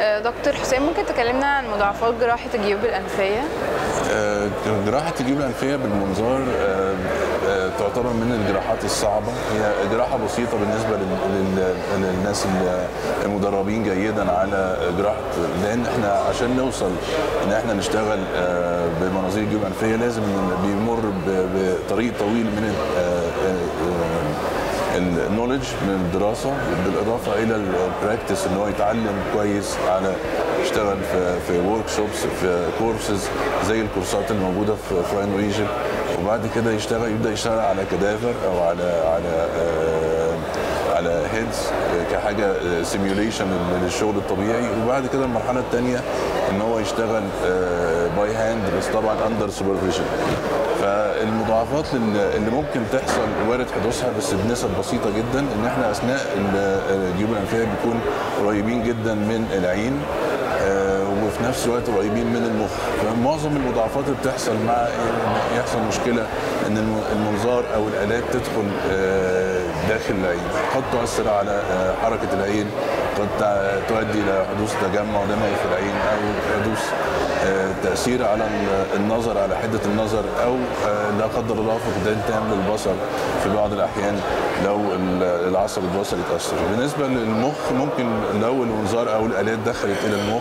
آه، دكتور حسام ممكن تكلمنا عن مضاعفات جراحة الجيوب الأنفية؟ آه، جراحة الجيوب الأنفية بالمنظار آه، آه، تعتبر من الجراحات الصعبة هي جراحة بسيطة بالنسبة لل- لل- للناس ال- المدربين جيدا على جراحة لأن احنا عشان نوصل إن احنا نشتغل آه، بمناظير الجيوب الأنفية لازم بيمر ب- بطريق طويل من ال- آه، آه، النولج من الدراسه بالاضافه الى البراكتس ان هو يتعلم كويس على يشتغل في في ورك شوبس في كورسز زي الكورسات الموجوده في في راين ايجيبت وبعد كده يشتغل يبدا يشتغل على كدافر او على على آه، على هيدز كحاجه سيميوليشن للشغل الطبيعي وبعد كده المرحله الثانيه ان هو يشتغل باي هاند بس طبعا اندر سوبرفيجن فالمضاعفات اللي اللي ممكن تحصل وارد حدوثها بس بنسب بسيطه جدا ان احنا اثناء الجيوب الانفيه بنكون قريبين جدا من العين آه، وفي نفس الوقت قريبين من المخ فمعظم المضاعفات اللي بتحصل مع إن يحصل مشكله ان الم- المنظار او الالات تدخل آه، داخل العين قد تؤثر على آه، حركه العين قد تع- تؤدي الى حدوث تجمع دموي في العين او حدوث آه، تاثير على ال- النظر على حده النظر او آه، لا قدر الله فقدان تام للبصر في بعض الاحيان لو ال- العصب البصري اتاثر بالنسبه للمخ ممكن لو المنظار او الالات دخلت الى المخ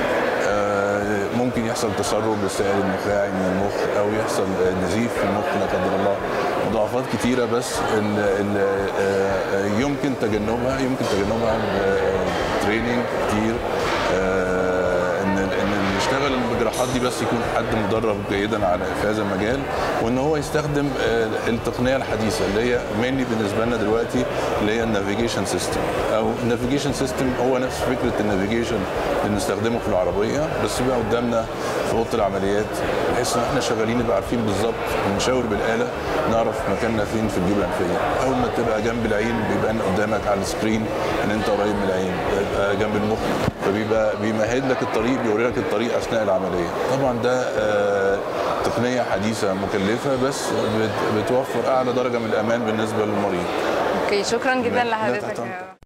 آه، ممكن يحصل تسرب للسائل النخاعي من المخ او يحصل آه، نزيف في المخ لا قدر الله مضاعفات كتيره بس ال ال آه، يمكن تجنبها يمكن تجنبها بتريننج كتير آه، ان ان اللي يشتغل بالجراحات دي بس يكون حد مدرب جيدا على في هذا المجال وان هو يستخدم آه، التقنيه الحديثه اللي هي مينلي بالنسبه لنا دلوقتي اللي هي النافيجيشن سيستم او النافيجيشن سيستم هو نفس فكره النافيجيشن اللي بنستخدمه في العربيه بس بيبقى قدامنا في اوضه العمليات بحيث ان احنا شغالين نبقى عارفين بالظبط نشاور بالاله نعرف مكاننا فين في الجيوب الانفيه اول ما تبقى جنب العين بيبان قدامك على السكرين ان انت قريب من العين بيبقى جنب المخ فبيبقى بيمهد لك الطريق بيوري لك الطريق اثناء العمليه طبعا ده آه، تقنيه حديثه مكلفه بس بت- بتوفر اعلى درجه من الامان بالنسبه للمريض اوكي شكرا جدا لا، لا لحضرتك تحت يا أمرك.